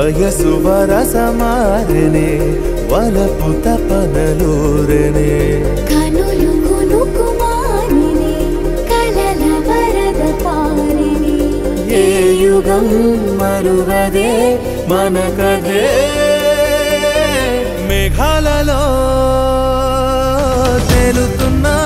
వయసు వరసమారనే వలపు తపనలోరనే కనులు కునుకుమారిని కలల వరద పారిని ఏ యుగం మరువదే మన కథే మేఘాలలో తేలుతున్నా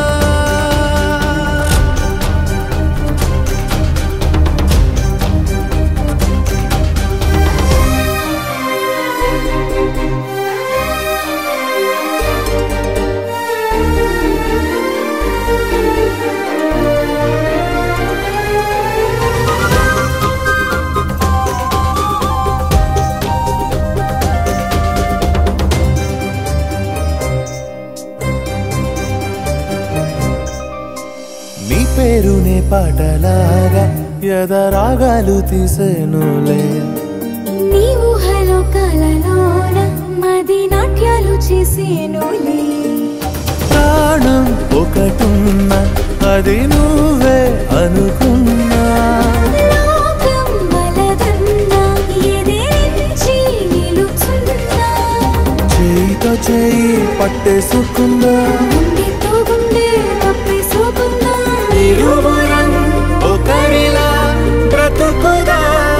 నీ పేరునే పాటలాగా ఎదరాగాలు తీసేనులే నీ ఊహలో కలలోన మది నాట్యాలు చేసేనులే ప్రాణం ఒకటున్న అది నువ్వే అనుకున్నా లోకం వలదన్నా ఎదిరించి నిలుచున్నా చేయితో చేయి పట్టేసుకుందా గుండెతో గుండె కప్పేసుకుందా ఇరువురం ఒకరిలా బ్రతుకుదా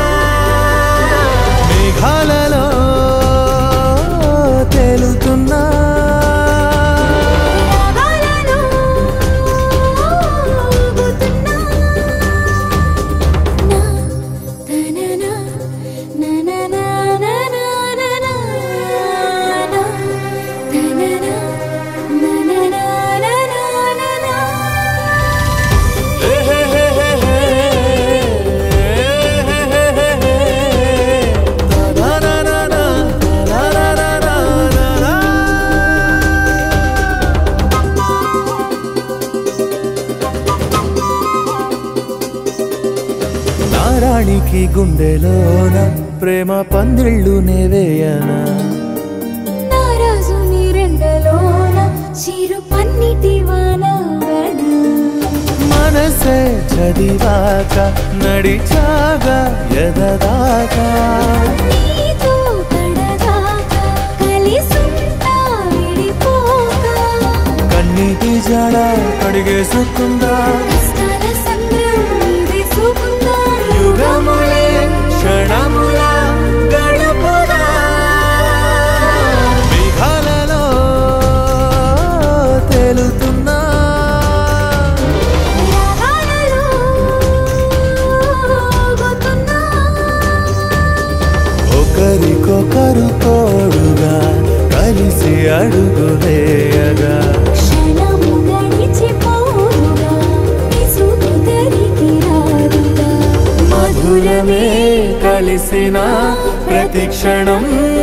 మేఘాలలో తేలుతున్నా రాగాలలో ఊగుతున్నా. నా తననా నననా నననా నా తననా నననా నననా నారాణికి గుండెలోన ప్రేమ పందిళ్ళు నేవేయనా నారాజుని రెండలోన చిరు పన్నిటి వానవన మనసే చదివాక నడిచాగా ఎదదాకా నీతో కడదాకా కలిసుంటా విడిపోక కన్నీటి జడ కడిగేసుకుందా కష్టాల సంద్రం వేసుకుందా యుగములే క్షణముల గడుపుదా మేఘాలలో తేలుతున్నా రాగాలలో ఊగుతున్నా. ఒకరికొకరు తోడుగా కలిసి అడుగులేయగా క్షణము గడిచిపోవుగా, విసుగు తరికి రాదుగా. మధురమే కలిసిన ప్రతి క్షణం